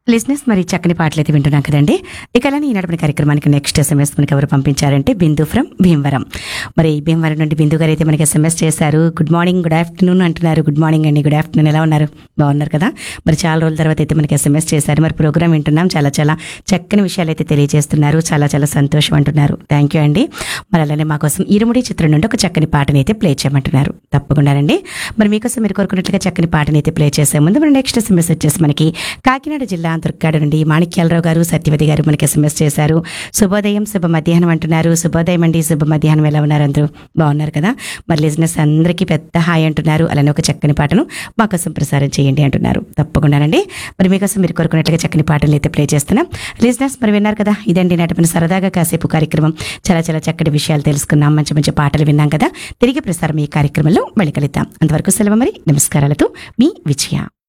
లిజినెస్ మరి చక్కని పాటలు అయితే వింటున్నాం కదండి ఇక అలానే ఈనాటి కార్యక్రమానికి నెక్స్ట్ ఎస్ఎంఎస్ మనకి ఎవరు పంపించారంటే బిందు ఫ్రమ్ భీమవరం మరి భీమవరం నుండి బిందు గారు అయితే మనకి ఎస్ఎంఎస్ చేశారు గుడ్ మార్నింగ్ గుడ్ ఆఫ్టర్నూన్ అంటున్నారు గుడ్ మార్నింగ్ అండి గుడ్ ఆఫ్టర్నూన్ ఎలా ఉన్నారు బాగున్నారు కదా మరి చాలా రోజుల తర్వాత అయితే మనకి ఎస్ఎంఎస్ చేశారు మరి ప్రోగ్రామ్ వింటున్నాం చాలా చాలా చక్కని విషయాలు అయితే తెలియజేస్తున్నారు చాలా చాలా సంతోషం అంటున్నారు థ్యాంక్ యూ అండి మరి అలానే మా కోసం ఇరుముడి చిత్రం నుండి ఒక చక్కని పాటని అయితే ప్లే చేయమంటున్నారు తప్పకుండానండి మరి మీకోసం మీరు కోరుకున్నట్లుగా చక్కని పాటని అయితే ప్లే చేసే ముందు మరి నెక్స్ట్ ఎస్ఎంఎస్ వచ్చేసి మనకి కాకినాడ జిల్లా దుర్గాడు నుండి మాణిక్యాలరావు గారు సత్యవతి గారు మనకి ఎస్ఎంఎస్ చేశారు శుభోదయం శుభ మధ్యాహ్నం అంటున్నారు శుభోదయం అండి శుభ మధ్యాహ్నం ఎలా ఉన్నారు అందరూ బాగున్నారు కదా మరి లిజినెస్ అందరికీ పెద్ద హాయ్ అంటున్నారు అలానే ఒక చక్కని పాటను మా కోసం ప్రసారం చేయండి అంటున్నారు తప్పకుండానండి మరి మీకోసం మీరు కోరుకున్నట్లుగా చక్కని పాటలు అయితే ప్లే చేస్తున్నాం లిజినెస్ మరి విన్నారు కదా ఇదండి నాటి సరదాగా కాసేపు కార్యక్రమం చాలా చాలా చక్కటి విషయాలు తెలుసుకున్నాం మంచి మంచి పాటలు విన్నాం కదా తిరిగి ప్రసారం ఈ కార్యక్రమంలో మళ్ళీ కలుద్దాం అంతవరకు సెలవు మరి నమస్కారాలతో మీ విజయ